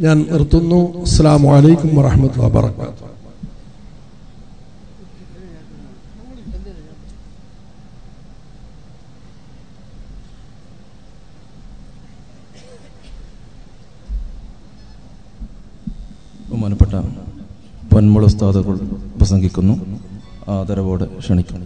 ഞാൻ നിർത്തുന്നു അസ്സാം വലൈക്കും വറഹമത്തുള്ള വാബർക്കാത്തു ബഹുമാനപ്പെട്ട പൊന്മുള ഉസ്താദുകൾ പ്രസംഗിക്കുന്നു ആദരവോടെ ക്ഷണിക്കുന്നു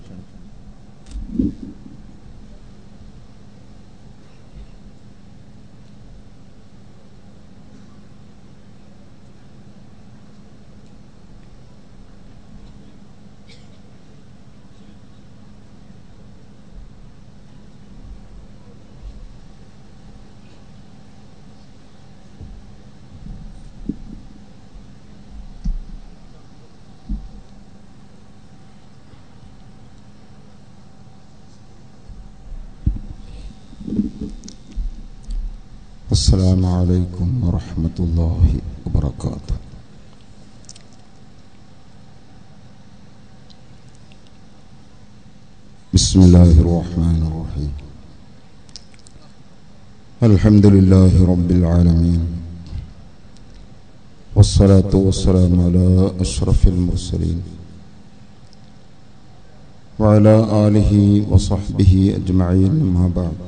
السلام عليكم ورحمة الله وبركاته بسم الله الرحمن الرحيم الحمد لله رب العالمين والصلاة والسلام على أشرف المرسلين وعلى آله وصحبه أجمعين ما بعد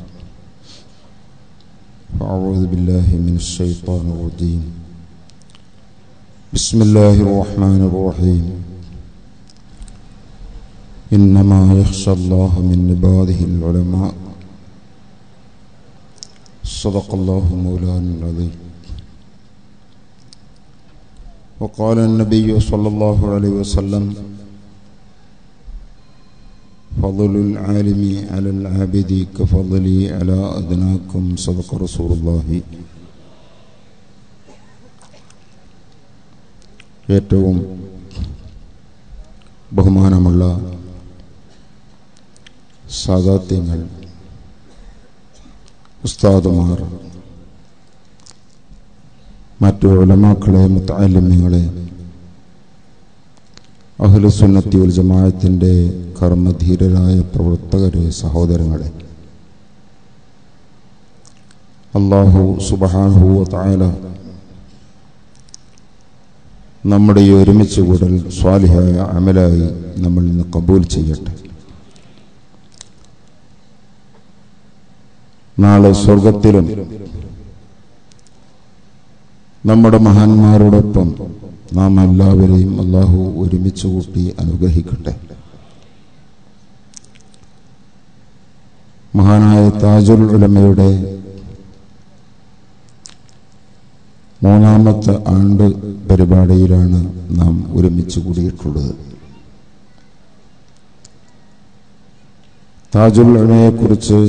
فأعوذ بالله من الشيطان الرجيم بسم الله الرحمن الرحيم إنما يخشى الله من عباده العلماء صدق الله مولانا العظيم وقال النبي صلى الله عليه وسلم فضل العالم على العابد كفضلي على أدناكم صدق رسول الله ഏറ്റവും ബഹുമാനമുള്ള സാദാത്യങ്ങൾ ഉസ്താദുമാർ മറ്റു ഉലമാക്കളെ മുത്താലിമ്യങ്ങളെ അഹ്ലുസുന്നത്തി ഉൽ ജമാഅത്തിൻ്റെ കർമ്മധീരരായ പ്രവർത്തകരെ സഹോദരങ്ങളെ അള്ളാഹു സുബഹാനഹു തായാല നമ്മുടെ ഈ ഒരുമിച്ച് കൂടൽ സ്വാലിഹായ അമലായി നമ്മൾ ഇന്ന് കബൂൽ ചെയ്യട്ടെ നാളെ സ്വർഗത്തിലും നമ്മുടെ മഹാന്മാരോടൊപ്പം നാം എല്ലാവരെയും അള്ളാഹു ഒരുമിച്ച് കൂട്ടി അനുഗ്രഹിക്കട്ടെ മഹാനായ താജുൽ ഉലമയുടെ മൂന്നാമത്തെ ആണ്ട് പരിപാടിയിലാണ് നാം ഒരുമിച്ച് കൂടിയിട്ടുള്ളത് താജുൽ ഉലമയെക്കുറിച്ച്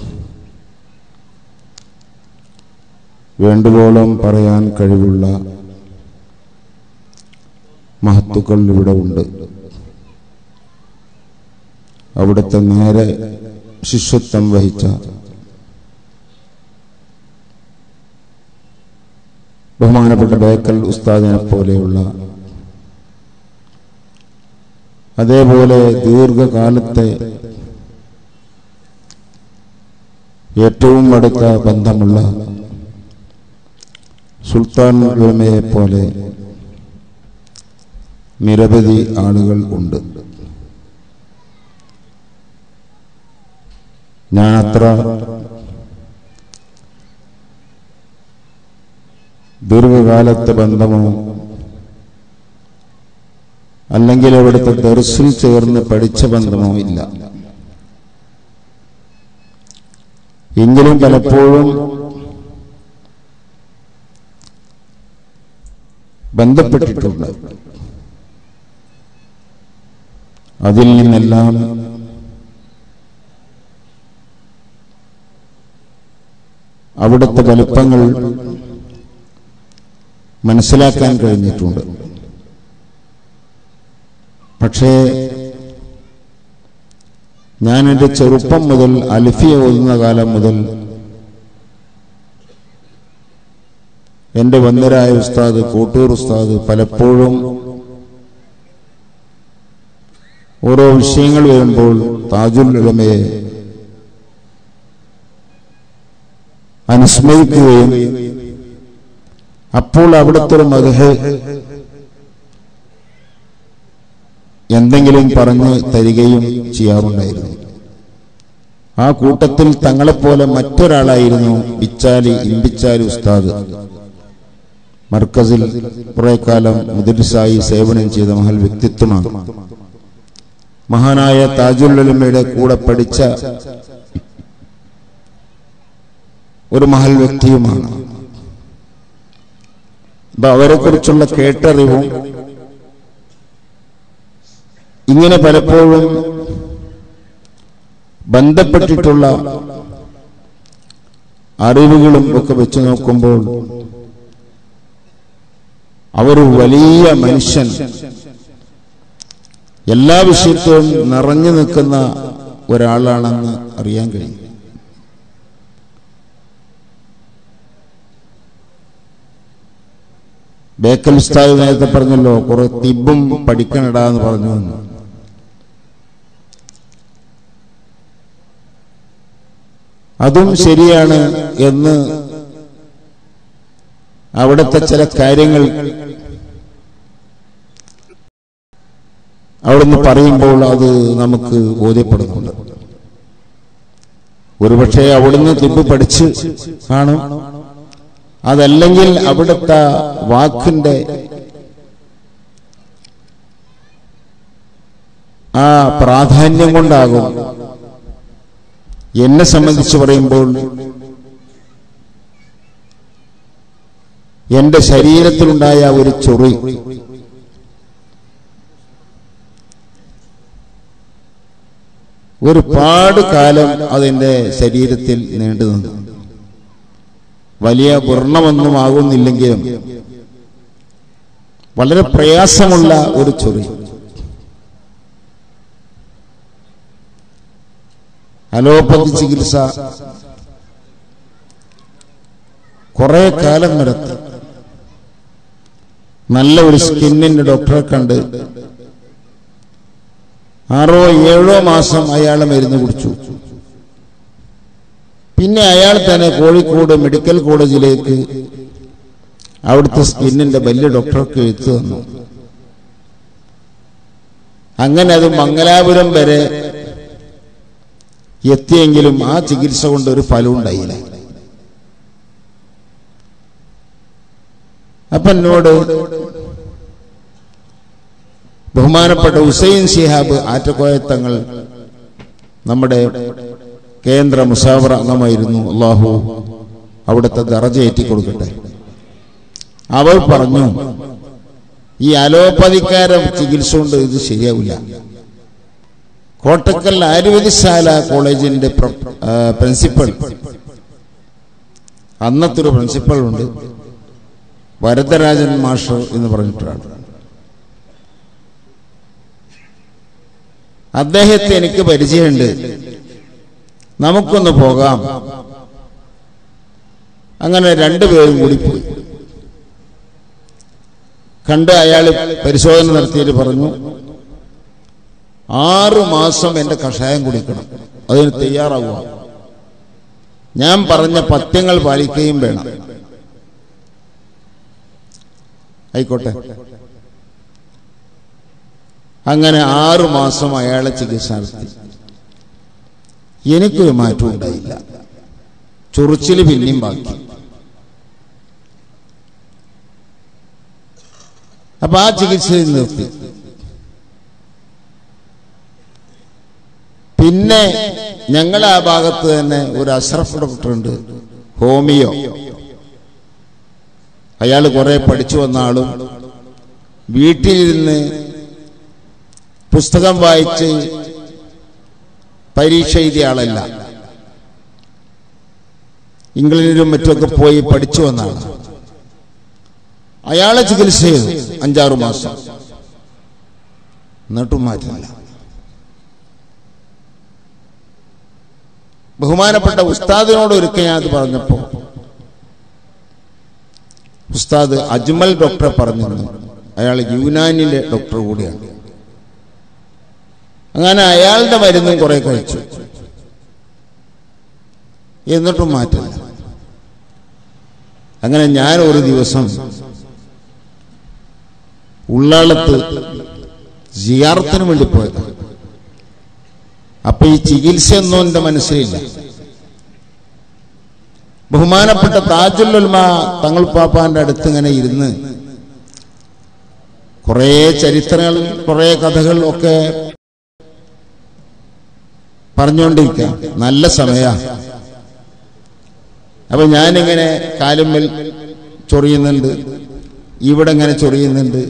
വേണ്ടുവോളം പറയാൻ കഴിവുള്ള മഹത്തുക്കൾ ഇവിടെ ഉണ്ട് അവിടുത്തെ നേരെ ശിഷ്യത്വം വഹിച്ച ബഹുമാനപ്പെട്ട ബേക്കൽ ഉസ്താദിനെ പോലെയുള്ള അതേപോലെ ദീർഘകാലത്തെ ഏറ്റവും അടുത്ത ബന്ധമുള്ള സുൽത്താൻ ഉലമയെ പോലെ നിരവധി ആളുകൾ ഉണ്ട് ഞാൻ അത്ര ദീർഘകാലത്തെ ബന്ധമോ അല്ലെങ്കിൽ അവിടുത്തെ ദർശിൽ ചേർന്ന് പഠിച്ച ബന്ധമോ ഇല്ല എങ്കിലും പലപ്പോഴും ബന്ധപ്പെട്ടിട്ടുണ്ട് അതിൽ നിന്നെല്ലാം അവിടുത്തെ വലുപ്പങ്ങൾ മനസ്സിലാക്കാൻ കഴിഞ്ഞിട്ടുണ്ട് പക്ഷേ ഞാൻ എൻ്റെ ചെറുപ്പം മുതൽ അൽഫിയ ഓതുന്ന കാലം മുതൽ എൻ്റെ വന്നരായ ഉസ്താദ് കോട്ടൂർ ഉസ്താദ് പലപ്പോഴും ഓരോ വിഷയങ്ങൾ വരുമ്പോൾ താജുൽ ഉലമയെ അനുസ്മരിക്കുകയും അപ്പോൾ അവിടുത്തെ ഒരു മധുഹ് എന്തെങ്കിലും പറഞ്ഞു തരികയും ചെയ്യാറുണ്ടായിരുന്നു ആ കൂട്ടത്തിൽ തങ്ങളെപ്പോലെ മറ്റൊരാളായിരുന്നു ബിച്ചാലി ഇമ്പിച്ചാലി ഉസ്താദ് മർക്കസിൽ കുറെ കാലം മുദരിസായി സേവനം ചെയ്ത മഹൽ വ്യക്തിത്വമാണ് മഹാനായ താജുല്ലമയുടെ കൂടെ പഠിച്ച ഒരു മഹൽ വ്യക്തിയുമാണ് അപ്പൊ അവരെ കുറിച്ചുള്ള കേട്ടറിവും ഇങ്ങനെ പലപ്പോഴും ബന്ധപ്പെട്ടിട്ടുള്ള അറിവുകളും ഒക്കെ വെച്ച് നോക്കുമ്പോൾ അവർ വലിയ മനുഷ്യൻ എല്ലാ വിഷയത്തിലും നിറഞ്ഞു നിൽക്കുന്ന ഒരാളാണെന്ന് അറിയാൻ കഴിയും ബേക്കൽ ഉസ്താദ് നേരത്തെ പറഞ്ഞല്ലോ കുറെ തിബും പഠിക്കണടാ എന്ന് പറഞ്ഞു എന്ന്. അതും ശരിയാണ് എന്ന് അവിടുത്തെ ചില കാര്യങ്ങൾ അവിടുന്ന് പറയുമ്പോൾ അത് നമുക്ക് ബോധ്യപ്പെടുന്നുണ്ട് ഒരുപക്ഷെ അവിടുന്ന് തിബ് പഠിച്ച് കാണും അതല്ലെങ്കിൽ അവിടുത്തെ വാക്കിന്റെ ആ പ്രാധാന്യം കൊണ്ടാകും എന്നെ സംബന്ധിച്ച് പറയുമ്പോൾ എന്റെ ശരീരത്തിലുണ്ടായ ഒരു ചൊറി ഒരുപാട് കാലം അതെന്റെ ശരീരത്തിൽ നീണ്ടു നിന്നു വലിയ വർണ്ണമൊന്നും ആകുന്നില്ലെങ്കിലും വളരെ പ്രയാസമുള്ള ഒരു ചൊറി അലോപ്പതി ചികിത്സ കുറെ കാലം നടത്തി നല്ല ഒരു സ്കിന്നിന്റെ ഡോക്ടറെ കണ്ട് ആറോ ഏഴോ മാസം അയാൾ മരുന്ന് കുടിച്ചു പിന്നെ അയാൾ തന്നെ കോഴിക്കോട് മെഡിക്കൽ കോളേജിലേക്ക് അവിടുത്തെ സ്കിന്നിന്റെ വലിയ ഡോക്ടർക്ക് എഴുത്തു തന്നു അങ്ങനെ അത് മംഗലാപുരം വരെ എത്തിയെങ്കിലും ആ ചികിത്സ കൊണ്ട് ഒരു ഫലം ഉണ്ടായില്ല അപ്പൊ എന്നോട് ബഹുമാനപ്പെട്ട ഹുസൈൻ ശിഹാബ് ആറ്റക്കോയത്തങ്ങൾ നമ്മുടെ കേന്ദ്ര മുസാവറ അംഗമായിരുന്നു അള്ളാഹു അവിടുത്തെ ദറജയേറ്റി കൊടുക്കട്ടെ അവർ പറഞ്ഞു ഈ അലോപ്പതിക്കാര ചികിത്സ കൊണ്ട് ഇത് ശരിയാവില്ല കോട്ടക്കൽ ആയുർവേദശാല കോളേജിന്റെ പ്ര- ആ, പ്രിൻസിപ്പൽ അന്നത്തെ ഒരു പ്രിൻസിപ്പൽ ഉണ്ട് വരദരാജൻ മാഷ് എന്ന് പറഞ്ഞിട്ടാണ് അദ്ദേഹത്തെ എനിക്ക് പരിചയമുണ്ട് നമുക്കൊന്ന് പോകാം അങ്ങനെ രണ്ടുപേരും കൂടി പോയി കണ്ട് അയാൾ പരിശോധന നടത്തിയിട്ട് പറഞ്ഞു ആറു മാസം എന്റെ കഷായം കുടിക്കണം അതിന് തയ്യാറാവുക ഞാൻ പറഞ്ഞ പത്യങ്ങൾ പാലിക്കുകയും വേണം ആയിക്കോട്ടെ അങ്ങനെ ആറു മാസം അയാളെ ചികിത്സ നടത്തി എനിക്കൊരു മാറ്റം ഉണ്ടായില്ല ചൊറിച്ചില് പിന്നെയും ബാക്കി അപ്പൊ ആ ചികിത്സയിൽ നിർത്തി പിന്നെ ഞങ്ങൾ ആ ഭാഗത്ത് തന്നെ ഒരു അഷ്റഫ് ഡോക്ടർ ഉണ്ട് ഹോമിയോ അയാൾ കുറെ പഠിച്ചു വന്ന ആളും വീട്ടിലിരുന്ന് പുസ്തകം വായിച്ച് പരീക്ഷ എഴുതിയ ആളല്ല ഇംഗ്ലണ്ടിലും മറ്റുമൊക്കെ പോയി പഠിച്ചു വന്ന ആളാണ് അയാളെ ചികിത്സ ചെയ്തു അഞ്ചാറു മാസം എന്നിട്ടും മാറ്റില്ല ബഹുമാനപ്പെട്ട ഉസ്താദിനോട് ഒരിക്കൽ ഞാൻ അത് പറഞ്ഞപ്പോ ഉസ്താദ് അജ്മൽ ഡോക്ടറെ പറഞ്ഞിരുന്നു അയാൾ യുനാനിലെ ഡോക്ടർ കൂടിയാണ് അങ്ങനെ അയാളുടെ മരുന്നും കുറെ കഴിച്ചു എന്നിട്ടും മാറ്റില്ല അങ്ങനെ ഞാൻ ഒരു ദിവസം ഉള്ളാളത്ത് ജിയാറത്തിന് വേണ്ടി പോയത് അപ്പൊ ഈ ചികിത്സയൊന്നും എന്റെ മനസ്സിലില്ല ബഹുമാനപ്പെട്ട താജുൽ ഉൽമ തങ്ങൾ പാപ്പാന്റെ അടുത്ത് ഇങ്ങനെ ഇരുന്ന് കുറേ ചരിത്രങ്ങൾ കുറേ കഥകൾ ഒക്കെ പറഞ്ഞുകൊണ്ടിരിക്കാം നല്ല സമയ അപ്പൊ ഞാനിങ്ങനെ കാലുമ്മൽ ചൊറിയുന്നുണ്ട് ഇവിടെ ഇങ്ങനെ ചൊറിയുന്നുണ്ട്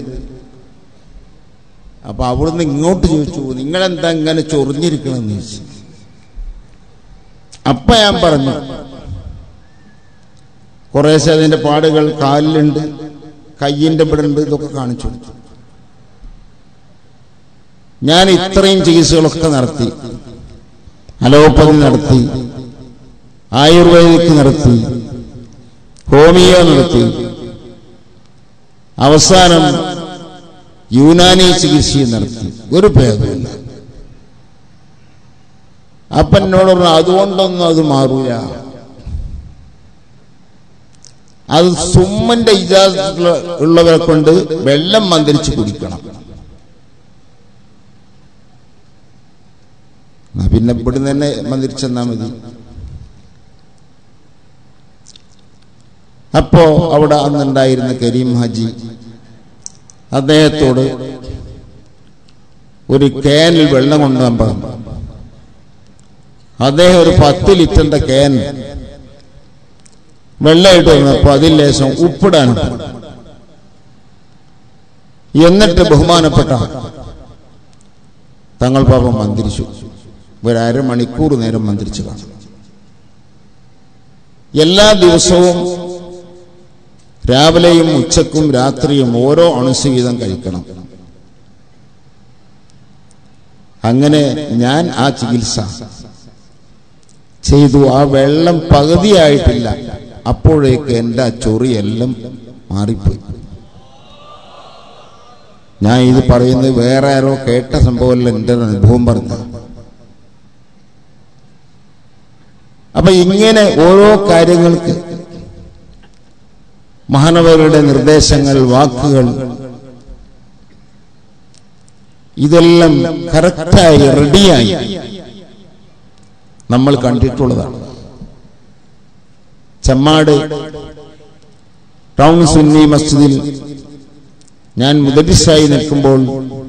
അപ്പൊ അവിടുന്ന് ഇങ്ങോട്ട് ചോദിച്ചു നിങ്ങളെന്താ ഇങ്ങനെ ചൊറിഞ്ഞിരിക്കണമെന്ന് ചോദിച്ചു അപ്പൊ ഞാൻ പറഞ്ഞു കുറേശ്ശെ അതിന്റെ പാടുകൾ കാലിലുണ്ട് കയ്യിന്റെ ഇവിടെ ഉണ്ട് ഇതൊക്കെ കാണിച്ചു കൊടുത്തു ഞാൻ ഇത്രയും ചികിത്സകളൊക്കെ നടത്തി അലോപ്പതി നടത്തി ആയുർവേദിക് നടത്തി ഹോമിയോ നടത്തി അവസാനം യുനാനി ചികിത്സയും നടത്തി ഒരു ഭേദമില്ല അപ്പൻ എന്നോട് പറഞ്ഞു അതുകൊണ്ടൊന്നും അത് മാറൂല അത് സുമ്മന്റെ ഇജാസ ഉള്ളവരെ കൊണ്ട് വെള്ളം മന്ത്രിച്ച് കുടിക്കണം എന്നാ പിന്നെ ഇവിടുന്ന് തന്നെ മന്ത്രിച്ചെന്നാ മതി അപ്പോ അവിടെ അന്നുണ്ടായിരുന്ന കരീം ഹാജി അദ്ദേഹത്തോട് ഒരു ക്യാനിൽ വെള്ളം കൊണ്ടുപോകാൻ പറഞ്ഞു അദ്ദേഹം ഒരു പത്ത് ലിറ്ററിന്റെ ക്യാൻ വെള്ളമായിട്ട് വന്നപ്പോ അതിൽ ലേശം ഉപ്പിടാൻ എന്നിട്ട് ബഹുമാനപ്പെട്ട തങ്ങൾ പാപം മന്ത്രിച്ചു ഒരു അരമണിക്കൂർ നേരം മന്ത്രിച്ചു കാണും എല്ലാ ദിവസവും രാവിലെയും ഉച്ചക്കും രാത്രിയും ഓരോ അണുസ് വീതം കഴിക്കണം അങ്ങനെ ഞാൻ ആ ചികിത്സ ചെയ്തു ആ വെള്ളം പകുതിയായിട്ടില്ല അപ്പോഴേക്ക് എൻ്റെ ആ ചൊറിയെല്ലാം മാറിപ്പോയി ഞാൻ ഇത് പറയുന്നത് വേറെ ആരോ കേട്ട സംഭവമല്ല എൻ്റെ അനുഭവം പറഞ്ഞു അപ്പൊ ഇങ്ങനെ ഓരോ കാര്യങ്ങൾക്ക് മഹാനവരുടെ നിർദ്ദേശങ്ങൾ വാക്കുകൾ ഇതെല്ലാം കറക്റ്റായി റെഡിയായി നമ്മൾ കണ്ടിട്ടുള്ളതാണ് ചെമ്മാട് ടൗൺ സുന്നി മസ്ജിദിൽ ഞാൻ മുദരിസായി നിൽക്കുമ്പോൾ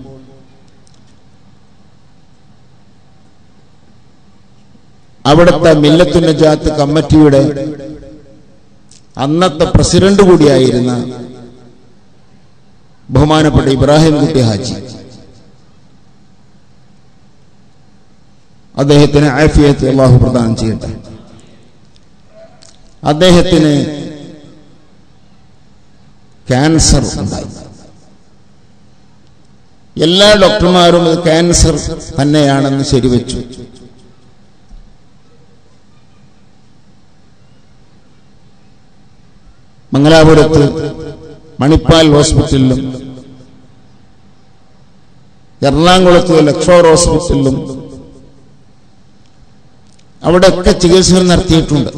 അവിടുത്തെ മില്ലത്തു നജാത്ത് കമ്മിറ്റിയുടെ അന്നത്തെ പ്രസിഡന്റ് കൂടിയായിരുന്ന ബഹുമാനപ്പെട്ട ഇബ്രാഹിം കുട്ടി ഹാജി അദ്ദേഹത്തിന് ആഫിയത്ത് അള്ളാഹു പ്രദാനം ചെയ്യട്ടെ അദ്ദേഹത്തിന് ക്യാൻസർ ഉണ്ടായി എല്ലാ ഡോക്ടർമാരും ഇത് ക്യാൻസർ തന്നെയാണെന്ന് ശരിവെച്ചു മംഗലാപുരത്ത് മണിപ്പാൽ ഹോസ്പിറ്റലിലും എറണാകുളത്ത് ലക്ഷോർ ഹോസ്പിറ്റലിലും അവിടെയൊക്കെ ചികിത്സകൾ നടത്തിയിട്ടുണ്ട്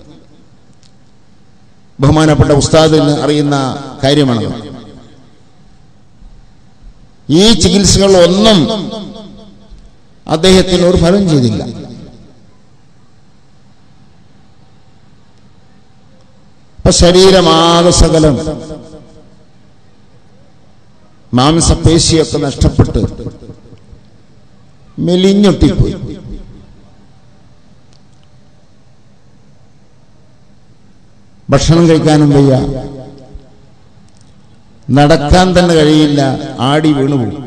ബഹുമാനപ്പെട്ട ഉസ്താദിന് അറിയുന്ന കാര്യമാണ് ഈ ചികിത്സകൾ ഒന്നും അദ്ദേഹത്തിന് ഒരു ഫലം ചെയ്തില്ല ഇപ്പൊ ശരീരമാകെ സകലം മാംസപേശിയൊക്കെ നഷ്ടപ്പെട്ട് മെലിഞ്ഞൊട്ടിപ്പോയി ഭക്ഷണം കഴിക്കാനും വയ്യ നടക്കാൻ തന്നെ കഴിയില്ല ആടി വീണുപോകും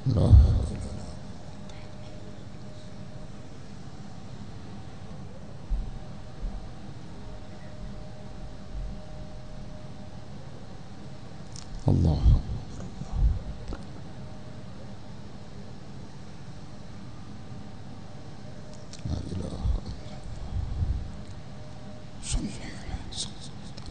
الله لا إله إلا الله صل على سيدنا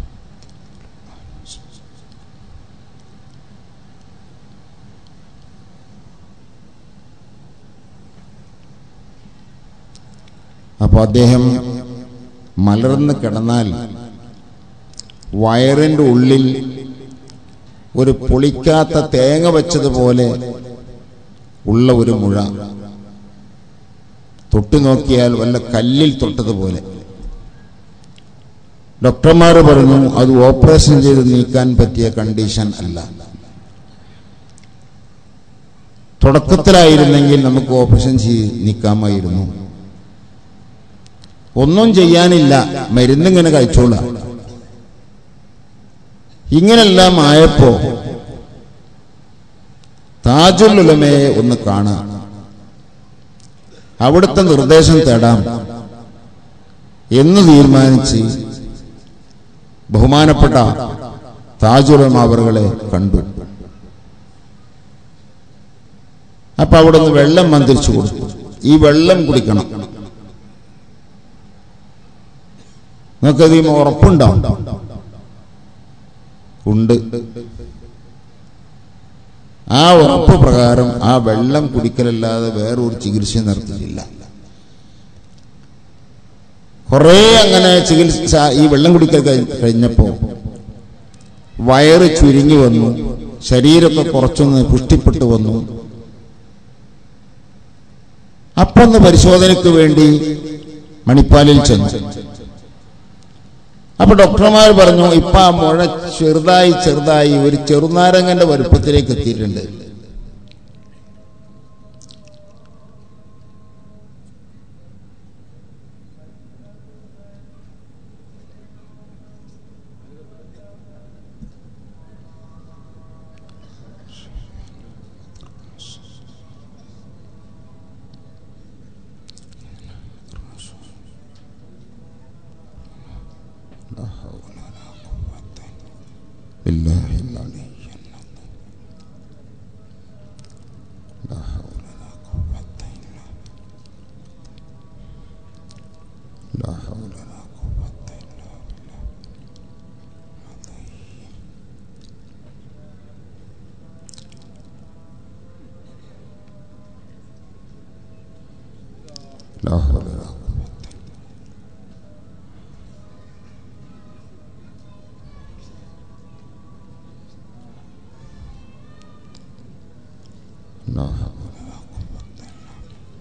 അപ്പൊ അദ്ദേഹം മലർന്ന് കിടന്നാൽ വയറിന്റെ ഉള്ളിൽ ഒരു പൊളിക്കാത്ത തേങ്ങ വെച്ചതുപോലെ ഉള്ള ഒരു മുഴ തൊട്ടു നോക്കിയാൽ വല്ല കല്ലിൽ തൊട്ടതുപോലെ ഡോക്ടർമാർ പറഞ്ഞു അത് ഓപ്പറേഷൻ ചെയ്ത് നീക്കാൻ പറ്റിയ കണ്ടീഷൻ അല്ല തുടക്കത്തിലായിരുന്നെങ്കിൽ നമുക്ക് ഓപ്പറേഷൻ ചെയ്ത് നീക്കാമായിരുന്നു ഒന്നും ചെയ്യാനില്ല മരുന്നിങ്ങനെ കഴിച്ചോളാം ഇങ്ങനെല്ലാം ആയപ്പോ താജുൽ ഉലമയെ ഒന്ന് കാണാം അവിടുത്തെ നിർദ്ദേശം തേടാം എന്ന് തീരുമാനിച്ച് ബഹുമാനപ്പെട്ട താജുലമ അവറുകളെ കണ്ടു അപ്പൊ അവിടെ നിന്ന് വെള്ളം മന്ത്രിച്ചു കൊടുത്തു ഈ വെള്ളം കുടിക്കണം നിങ്ങൾക്കത് ഈ ഉറപ്പുണ്ടാവും ഉണ്ട് ആ ഉറപ്പ് പ്രകാരം ആ വെള്ളം കുടിക്കലല്ലാതെ വേറൊരു ചികിത്സ നടത്തിയില്ല കുറേ അങ്ങനെ ചികിത്സ ഈ വെള്ളം കുടിക്കൽ കഴി- കഴിഞ്ഞപ്പോ വയറ് ചുരുങ്ങി വന്നു ശരീരമൊക്കെ കുറച്ചൊന്ന് പുഷ്ടിപ്പെട്ടു വന്നു അപ്പൊന്ന് പരിശോധനയ്ക്ക് വേണ്ടി മണിപ്പാലിൽ ചെന്നു അപ്പൊ ഡോക്ടർമാർ പറഞ്ഞു ഇപ്പൊ ആ മുഴ ചെറുതായി ചെറുതായി ഒരു ചെറുനാരങ്ങന്റെ വലുപ്പത്തിലേക്ക് എത്തിയിട്ടുണ്ട് بالله العلي العظيم لا حول ولا قوة إلا لا حول ولا قوة إلا بالله العظيم لا حول ولا قوة لا حول ولا قوة إلا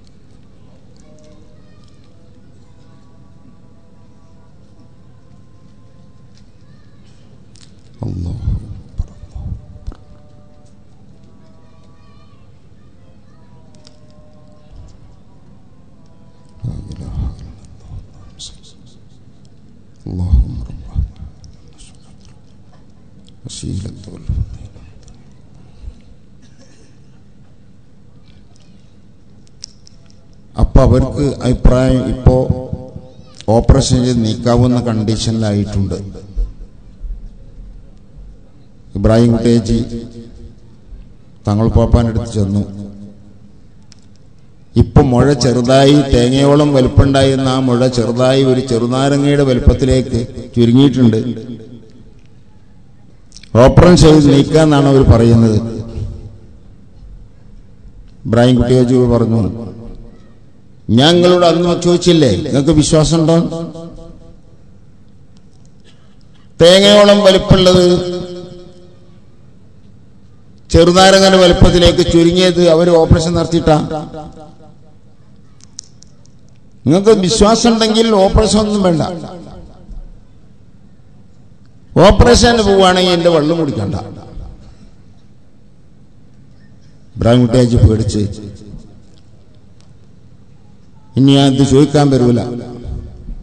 بالله الله أكبر الله أكبر لا إله إلا الله اللهم صل اللهم رب وسيلة والفضيلة അപ്പൊ അവർക്ക് അഭിപ്രായം ഇപ്പോ ഓപ്പറേഷൻ ചെയ്ത് നീക്കാവുന്ന കണ്ടീഷനിലായിട്ടുണ്ട് ഇബ്രാഹിം കുട്ടേജി തങ്ങൾ പാപ്പാനടുത്ത് ചെന്നു ഇപ്പൊ മുഴ ചെറുതായി തേങ്ങയോളം വലുപ്പമുണ്ടായിരുന്ന ആ മുഴ ചെറുതായി ഒരു ചെറുനാരങ്ങയുടെ വലുപ്പത്തിലേക്ക് ചുരുങ്ങിയിട്ടുണ്ട് ഓപ്പറേഷൻ ചെയ്ത് നീക്കാന്നാണ് അവർ പറയുന്നത് ഇബ്രാഹിം കുട്ടിയോജി പറഞ്ഞു ഞങ്ങളോട് അന്ന് ചോദിച്ചില്ലേ നിങ്ങൾക്ക് വിശ്വാസമുണ്ടോ തേങ്ങയോളം വലിപ്പമുള്ളത് ചെറുനാരങ്ങന്റെ വലുപ്പത്തിലേക്ക് ചുരുങ്ങിയത് അവർ ഓപ്പറേഷൻ നടത്തിയിട്ടാ നിങ്ങൾക്ക് വിശ്വാസം ഉണ്ടെങ്കിൽ ഓപ്പറേഷൻ ഒന്നും വേണ്ട ഓപ്പറേഷന് പോവുകയാണെങ്കിൽ എന്റെ വെള്ളം കുടിക്കണ്ട ഇബ്രാഹിം കുട്ടിയാജി പേടിച്ച് ഇനി ഞാൻ ഇത് ചോദിക്കാൻ വരൂല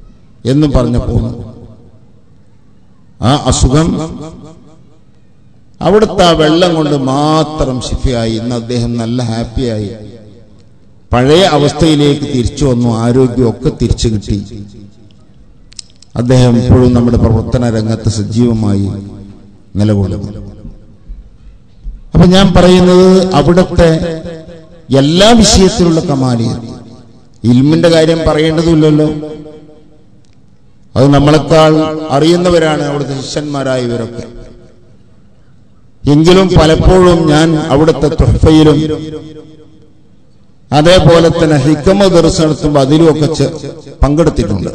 എന്നും പറഞ്ഞു പോന്നു ആ അസുഖം അവിടുത്തെ ആ വെള്ളം കൊണ്ട് മാത്രം ശിഫയായി ഇന്ന് അദ്ദേഹം നല്ല ഹാപ്പിയായി പഴയ അവസ്ഥയിലേക്ക് തിരിച്ചു വന്നു ആരോഗ്യമൊക്കെ തിരിച്ചു കിട്ടി അദ്ദേഹം ഇപ്പോഴും നമ്മുടെ പ്രവർത്തന രംഗത്ത് സജീവമായി നിലകൊള്ളുന്നു അപ്പൊ ഞാൻ പറയുന്നത് അവിടുത്തെ എല്ലാ വിഷയത്തിലുള്ള കമാലിയ ഇൽമിന്റെ കാര്യം പറയേണ്ടതില്ലല്ലോ അത് നമ്മളെക്കാൾ അറിയുന്നവരാണ് അവിടുത്തെ ശിഷ്യന്മാരായവരൊക്കെ എങ്കിലും പലപ്പോഴും ഞാൻ അവിടുത്തെ തുഹഫയിലും അതേപോലെ തന്നെ ഹിക്കമ ദർശനം നടത്തുമ്പോൾ അതിലുമൊക്കെ ചെ- പങ്കെടുത്തിട്ടുണ്ട്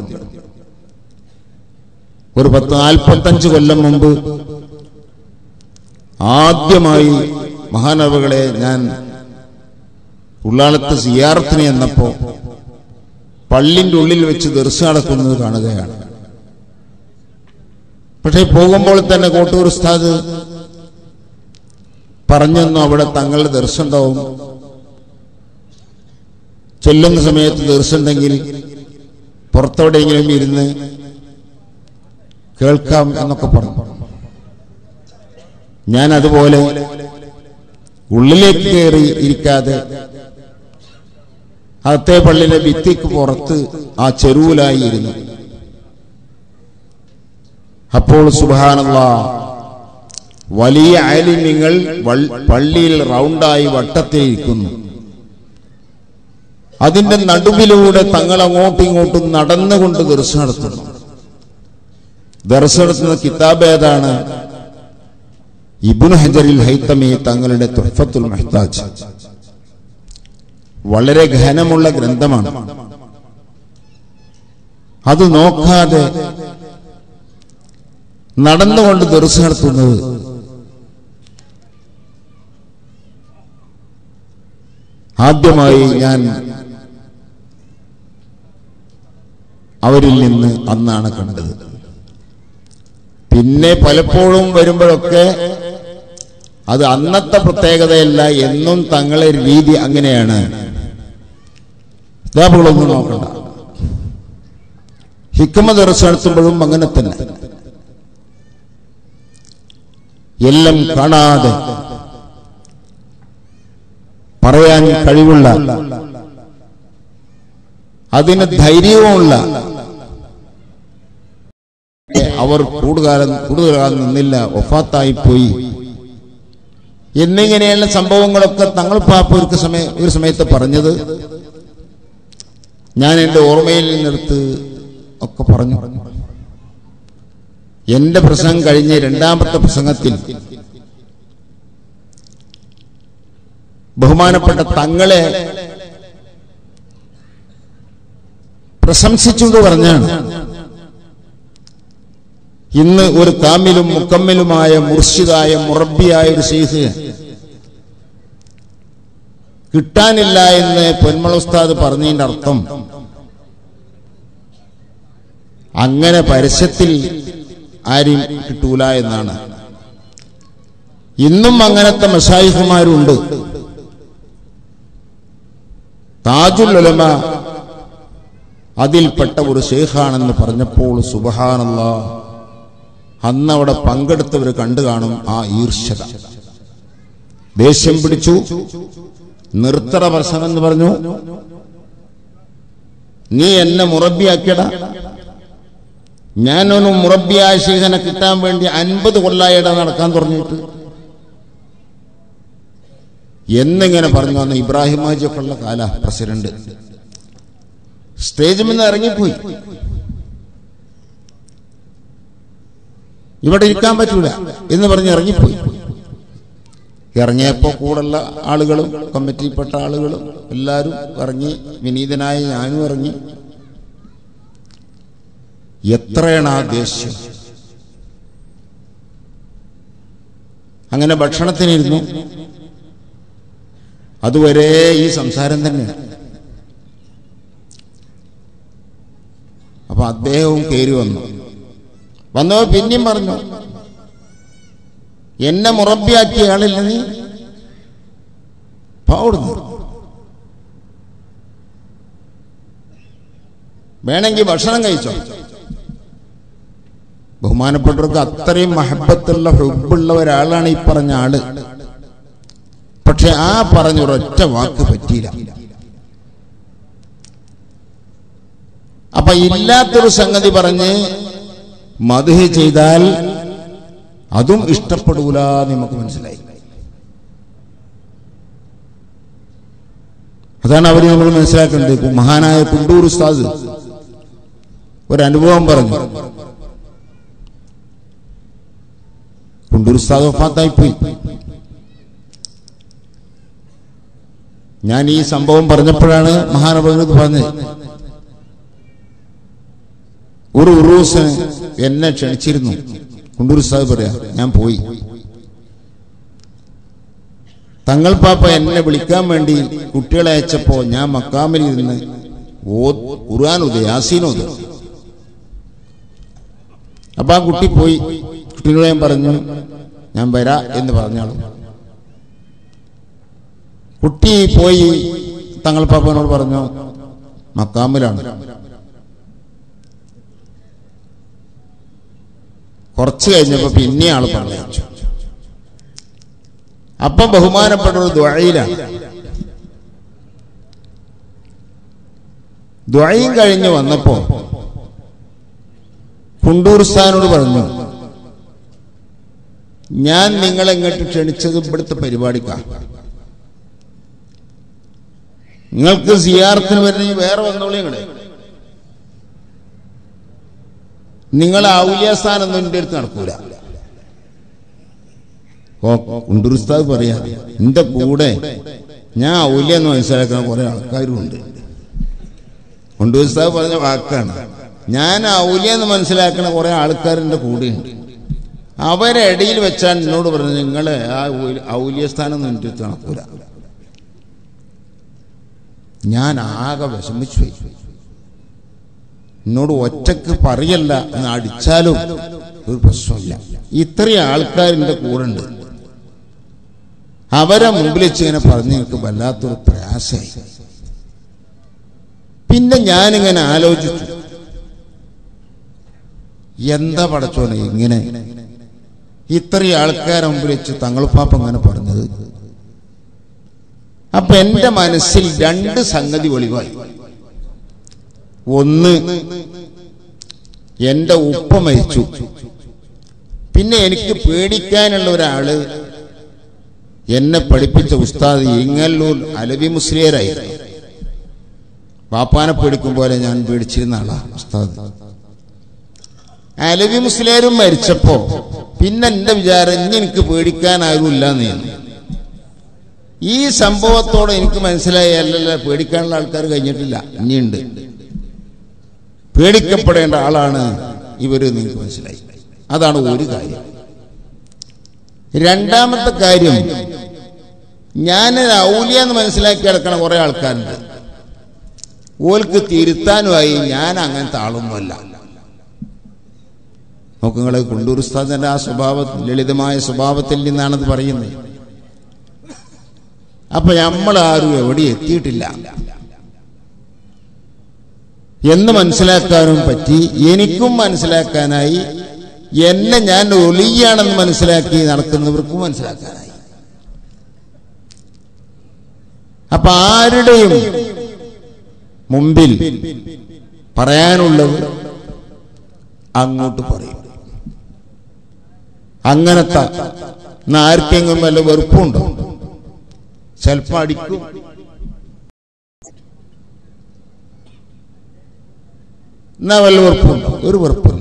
ഒരു പത്ത് നാൽപ്പത്തഞ്ച് കൊല്ലം മുമ്പ് ആദ്യമായി മഹാനവകളെ ഞാൻ ഉള്ളാളത്ത് സിയാറത്തിന് എന്നപ്പോ പള്ളിന്റെ ഉള്ളിൽ വെച്ച് ദർശനം നടക്കുന്നത് കാണുകയാണ് പക്ഷെ പോകുമ്പോൾ തന്നെ കോട്ടൂർ ഉസ്താദ് പറഞ്ഞെന്നു അവിടെ തങ്ങളുടെ ദർശനം ഉണ്ടാവും ചെല്ലുന്ന സമയത്ത് ദർശനമുണ്ടെങ്കിൽ പുറത്തെവിടെയെങ്കിലും ഇരുന്ന് കേൾക്കാം എന്നൊക്കെ പറഞ്ഞു ഞാൻ അതുപോലെ ഉള്ളിലേക്ക് കയറി ഇരിക്കാതെ അകത്തെ പള്ളിയിലെ ഭിത്തിക്ക് പുറത്ത് ആ ചെരുവിലായി ഇരുന്നു അപ്പോൾ സുബാനുള്ള വലിയ അയലിന്യങ്ങൾ പള്ളിയിൽ റൗണ്ടായി വട്ടത്തിൽ ഇരിക്കുന്നു അതിന്റെ നടുവിലൂടെ തങ്ങൾ അങ്ങോട്ടും ഇങ്ങോട്ടും നടന്നുകൊണ്ട് ദർശനം നടത്തുന്നു ദർശനം നടത്തുന്ന കിതാബ് ഏതാണ് ഇബുൻ ഹജറിൽ ഹൈത്തമി തങ്ങളുടെ തുഹഫത്തുൽ മെഹ്താജ് വളരെ ഘനമുള്ള ഗ്രന്ഥമാണ് അത് നോക്കാതെ നടന്നുകൊണ്ട് ദർശനം നടത്തുന്നത് ആദ്യമായി ഞാൻ അവരിൽ നിന്ന് അന്നാണ് കണ്ടത് പിന്നെ പലപ്പോഴും വരുമ്പോഴൊക്കെ അത് അന്നത്തെ പ്രത്യേകതയല്ല എന്നും തങ്ങളെ രീതി അങ്ങനെയാണ് കിതാബുകളൊന്നും നോക്കണ്ട ഹിക്കമ ദർശനം നടത്തുമ്പോഴും അങ്ങനെ തന്നെ എല്ലാം കാണാതെ പറയാൻ കഴിവുള്ള അതിന് ധൈര്യവുമുള്ള അവർ കൂടുതൽ കൂടുതൽ കാലം നിന്നില്ല ഒഫാത്തായി പോയി എന്നിങ്ങനെയുള്ള സംഭവങ്ങളൊക്കെ തങ്ങൾ പാപ്പ ഒരു സമയ ഒരു സമയത്ത് പറഞ്ഞത് ഞാൻ എൻ്റെ ഓർമ്മയിൽ നിന്നെടുത്ത് ഒക്കെ പറഞ്ഞു എന്റെ പ്രസംഗം കഴിഞ്ഞ് രണ്ടാമത്തെ പ്രസംഗത്തിൽ ബഹുമാനപ്പെട്ട തങ്ങളെ പ്രശംസിച്ചുകൊണ്ട് പറഞ്ഞാണ് ഇന്ന് ഒരു കാമിലും മുക്കമ്മിലുമായ മുർഷിദായ മുറബിയായ ഒരു ഷെയ്ഖ് കിട്ടാനില്ല എന്ന് പൊന്മള ഉസ്താദ് പറഞ്ഞതിന്റെ അർത്ഥം അങ്ങനെ പരസ്യത്തിൽ ആരും കിട്ടൂല എന്നാണ് ഇന്നും അങ്ങനത്തെ മഷായിഫുമാരുണ്ട് താജുൽ ഉലമ അതിൽപ്പെട്ട ഒരു ഷെയ്ഖാണെന്ന് പറഞ്ഞപ്പോൾ സുബഹാനല്ല അന്ന് അവിടെ പങ്കെടുത്തവർ കണ്ടു കാണും ആ ഈർഷ്യത ദേഷ്യം പിടിച്ചു നിർത്തറ പ്രശ്നം എന്ന് പറഞ്ഞു നീ എന്നെ മുറബിയാക്കിയട ഞാനൊരു മുറബിയായ ശീഖനെ കിട്ടാൻ വേണ്ടി അൻപത് കൊല്ലായിട നടക്കാൻ തുടങ്ങിയിട്ട് എന്നിങ്ങനെ പറഞ്ഞു അന്ന് ഇബ്രാഹിം ഹാജിയൊക്കെ ഉള്ള കാല പ്രസിഡന്റ് സ്റ്റേജിൽ നിന്ന് ഇറങ്ങിപ്പോയി ഇവിടെ ഇരിക്കാൻ പറ്റൂല എന്ന് പറഞ്ഞ് ഇറങ്ങിപ്പോയി ഇറങ്ങിയപ്പോ കൂടുള്ള ആളുകളും കമ്മിറ്റിയിൽപ്പെട്ട ആളുകളും എല്ലാവരും ഇറങ്ങി വിനീതനായ ഞാനും ഇറങ്ങി എത്രയാണ് ആ ദേഷ്യം അങ്ങനെ ഭക്ഷണത്തിനിരുന്നു അതുവരെ ഈ സംസാരം തന്നെ അപ്പൊ അദ്ദേഹവും കയറി വന്നു വന്നപ്പോ പിന്നെയും പറഞ്ഞു എന്നെ മുറബിയാക്കിയ ആളില്ല നീ പാടുന്നു വേണമെങ്കിൽ ഭക്ഷണം കഴിച്ചോ ബഹുമാനപ്പെട്ടവർക്ക് അത്രയും മഹബത്തുള്ള ഹുബുള്ള ഒരാളാണ് ഈ പറഞ്ഞ ആള് പക്ഷെ ആ പറഞ്ഞ ഒരൊറ്റ വാക്ക് പറ്റിയില്ല അപ്പൊ ഇല്ലാത്തൊരു സംഗതി പറഞ്ഞ് മധുഹ ചെയ്താൽ അതും ഇഷ്ടപ്പെടൂല എന്ന് നമുക്ക് മനസ്സിലായി അതാണ് അവർ നമ്മൾ മനസ്സിലാക്കേണ്ടത് ഇപ്പൊ മഹാനായ കുണ്ടൂർ ഉസ്താദ് ഒരനുഭവം പറഞ്ഞു കുണ്ടൂർ ഉസ്താദ് ഒഫാത്തായിപ്പോയി ഞാൻ ഈ സംഭവം പറഞ്ഞപ്പോഴാണ് മഹാനഭവനത് പറഞ്ഞത് ഒരു ഉറൂസിന് എന്നെ ക്ഷണിച്ചിരുന്നു കുണ്ടൂർ ഉസ്താദ് പറയാ ഞാൻ പോയി തങ്ങൾ പാപ്പ എന്നെ വിളിക്കാൻ വേണ്ടി കുട്ടികളെ അയച്ചപ്പോ ഞാൻ മക്കാമിൽ ഇരുന്ന് ഖുർആാനോത് യാസീനോത് അപ്പൊ ആ കുട്ടി പോയി കുട്ടിയോട് ഞാൻ പറഞ്ഞു ഞാൻ വരാ എന്ന് പറഞ്ഞാളും കുട്ടി പോയി തങ്ങൾ പാപ്പനോട് പറഞ്ഞു മക്കാമിലാണ് കുറച്ച് കഴിഞ്ഞപ്പോ പിന്നെ ആള് പറഞ്ഞു അപ്പൊ ബഹുമാനപ്പെട്ട ഒരു ദ്വഴയിലാണ് ദ്വഴയും കഴിഞ്ഞ് വന്നപ്പോ കുണ്ടൂർ സ്ഥാനോട് പറഞ്ഞു ഞാൻ നിങ്ങളെ ഇങ്ങോട്ട് ക്ഷണിച്ചത് ഇവിടുത്തെ പരിപാടിക്കാണ് നിങ്ങൾക്ക് സിയാറത്തിന് വരുന്ന വേറെ വന്നോളൂ നിങ്ങളെ നിങ്ങൾ ഔലിയാസ്ഥാനൊന്നും എൻ്റെ അടുത്ത് നടക്കൂല ഓ കുണ്ടുറുസ്താദ് പറയാ എന്റെ കൂടെ ഞാൻ ഔല്യ എന്ന് മനസ്സിലാക്കുന്ന കുറെ ആൾക്കാരും ഉണ്ട് കുണ്ടുറുസ്താദ് പറഞ്ഞ വാക്കാണ് ഞാൻ ഔല്യ എന്ന് മനസ്സിലാക്കുന്ന കുറെ ആൾക്കാരുടെ കൂടെയുണ്ട് അവരെ ഇടയിൽ വെച്ചാൽ എന്നോട് പറഞ്ഞു നിങ്ങളെ ആ ഔല്യസ്ഥാനം ഒന്നും എൻ്റെ അടുത്ത് നടക്കൂല ഞാൻ ആകെ വിഷമിച്ചു പോയി എന്നോട് ഒറ്റക്ക് പറയല്ല എന്ന് അടിച്ചാലും ഒരു പ്രശ്നമില്ല ഇത്രയും ആൾക്കാരിന്റെ കൂടെ ഉണ്ട് അവരെ മുമ്പിൽ വെച്ച് ഇങ്ങനെ പറഞ്ഞ് എനിക്ക് വല്ലാത്തൊരു പ്രയാസമായി പിന്നെ ഞാനിങ്ങനെ ആലോചിച്ചു എന്താ പടച്ചോനെ ഇങ്ങനെ ഇത്രയും ആൾക്കാരെ മുമ്പിൽ വെച്ച് തങ്ങളുപ്പാപ്പ ഇങ്ങനെ പറഞ്ഞത് അപ്പൊ എന്റെ മനസ്സിൽ രണ്ട് സംഗതി ഒളിവായി ഒന്ന് എന്റെ ഉപ്പ മരിച്ചു പിന്നെ എനിക്ക് പേടിക്കാനുള്ള ഒരാള് എന്നെ പഠിപ്പിച്ച ഉസ്താദ് ഇങ്ങല്ലൂർ അലവി മുസ്ലിയരായിരുന്നു പാപ്പാനെ പേടിക്കും പോലെ ഞാൻ പേടിച്ചിരുന്ന ആളാ ഉസ്താദ് അലവി മുസ്ലിയരും മരിച്ചപ്പോ പിന്നെ എന്റെ വിചാരം ഇനി എനിക്ക് പേടിക്കാൻ ആരുമില്ല എന്ന് ഈ സംഭവത്തോടെ എനിക്ക് മനസ്സിലായി അല്ലല്ല പേടിക്കാനുള്ള ആൾക്കാർ കഴിഞ്ഞിട്ടില്ല ഇനിയുണ്ട് പേടിക്കപ്പെടേണ്ട ആളാണ് ഇവര് നിങ്ങൾക്ക് മനസ്സിലായി അതാണ് ഒരു കാര്യം രണ്ടാമത്തെ കാര്യം ഞാൻ ഔലിയ എന്ന് മനസ്സിലാക്കി കിടക്കണ കുറെ ആൾക്കാരുണ്ട് ഓൽക്ക് തിരുത്താനുമായി ഞാൻ അങ്ങനത്തെ ആളൊന്നുമല്ല നോക്കുങ്ങളെ കുണ്ടൂർ ഉസ്താദിന്റെ ആ സ്വഭാവ ലളിതമായ സ്വഭാവത്തിൽ നിന്നാണത് പറയുന്നത് അപ്പൊ നമ്മൾ ആരും എവിടെ എത്തിയിട്ടില്ല എന്ന് മനസ്സിലാക്കാനും പറ്റി എനിക്കും മനസ്സിലാക്കാനായി എന്നെ ഞാൻ ഒലിയാണെന്ന് മനസ്സിലാക്കി നടക്കുന്നവർക്കും മനസ്സിലാക്കാനായി അപ്പൊ ആരുടെയും മുമ്പിൽ പറയാനുള്ളത് അങ്ങോട്ട് പറയും അങ്ങനത്തെ എന്നാ ആർക്കെങ്കിലും വല്ല വെറുപ്പുണ്ടോ ചിലപ്പോ അടിക്കും എന്നാ വല്ല വെറുപ്പുണ്ടോ ഒരു വെറുപ്പില്ല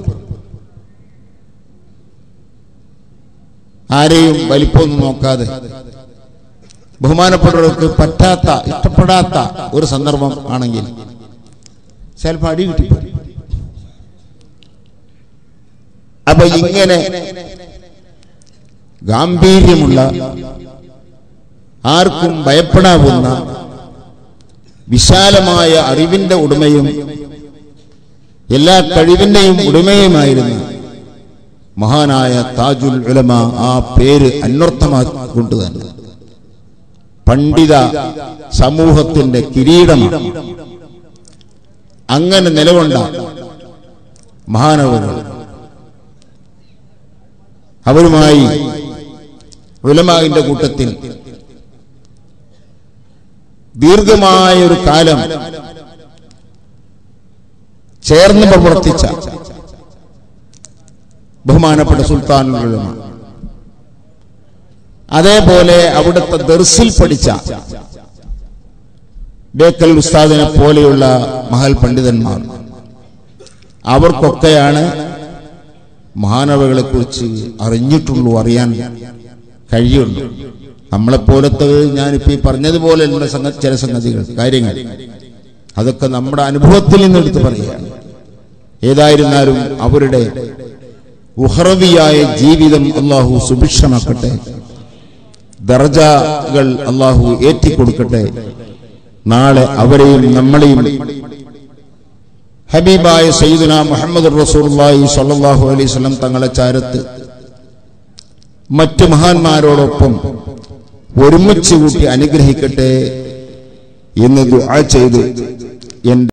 ആരെയും വലിപ്പമൊന്നും നോക്കാതെ ബഹുമാനപ്പെട്ടവർക്ക് പറ്റാത്ത ഇഷ്ടപ്പെടാത്ത ഒരു സന്ദർഭം ആണെങ്കിൽ ചിലപ്പോൾ അടി കിട്ടിപ്പോയി അപ്പൊ ഇങ്ങനെ ഗാംഭീര്യമുള്ള ആർക്കും ഭയപ്പെടാവുന്ന വിശാലമായ അറിവിന്റെ ഉടമയും എല്ലാ കഴിവിന്റെയും ഉടമയുമായിരുന്ന മഹാനായ താജുൽ ഉലമ ആ പേര് അന്വർത്ഥമാക്കൊണ്ട് തന്നെ പണ്ഡിത സമൂഹത്തിന്റെ കിരീടമാണ് അങ്ങനെ നിലകൊണ്ട മഹാനവകൾ അവരുമായി ഉലമാവിന്റെ കൂട്ടത്തിൽ ദീർഘമായ ഒരു കാലം ചേർന്ന് പ്രവർത്തിച്ച ബഹുമാനപ്പെട്ട സുൽത്താനുൽ ഉലമ അതേപോലെ അവിടുത്തെ ദർസിൽ പഠിച്ച ബേക്കൽ ഉസ്താദിനെ പോലെയുള്ള മഹൽ പണ്ഡിതന്മാർ അവർക്കൊക്കെയാണ് മഹാനവകളെ കുറിച്ച് അറിഞ്ഞിട്ടുള്ളൂ അറിയാൻ കഴിയുള്ളൂ നമ്മളെപ്പോലത്തെ ഞാനിപ്പോ ഈ പറഞ്ഞതുപോലെയുള്ള സംഗ ചില സംഗതികൾ കാര്യങ്ങൾ അതൊക്കെ നമ്മുടെ അനുഭവത്തിൽ നിന്ന് എടുത്ത് പറയുകയാണ് ഏതായിരുന്നാലും അവരുടെ ഉഹറവിയായ ജീവിതം അള്ളാഹു സുഭിക്ഷമാക്കട്ടെ ദർജകൾ അള്ളാഹു ഏറ്റിക്കൊടുക്കട്ടെ നാളെ അവരെയും നമ്മളെയും ഹബീബായ സയ്യിദുന മുഹമ്മദ് റസൂലുള്ളാഹി സ്വല്ലല്ലാഹു അലൈഹി വസല്ലം തങ്ങളെ ചാരത്ത് മറ്റു മഹാന്മാരോടൊപ്പം ഒരുമിച്ച് കൂട്ടി അനുഗ്രഹിക്കട്ടെ എന്ന് ദുആ ചെയ്ത് എന്റെ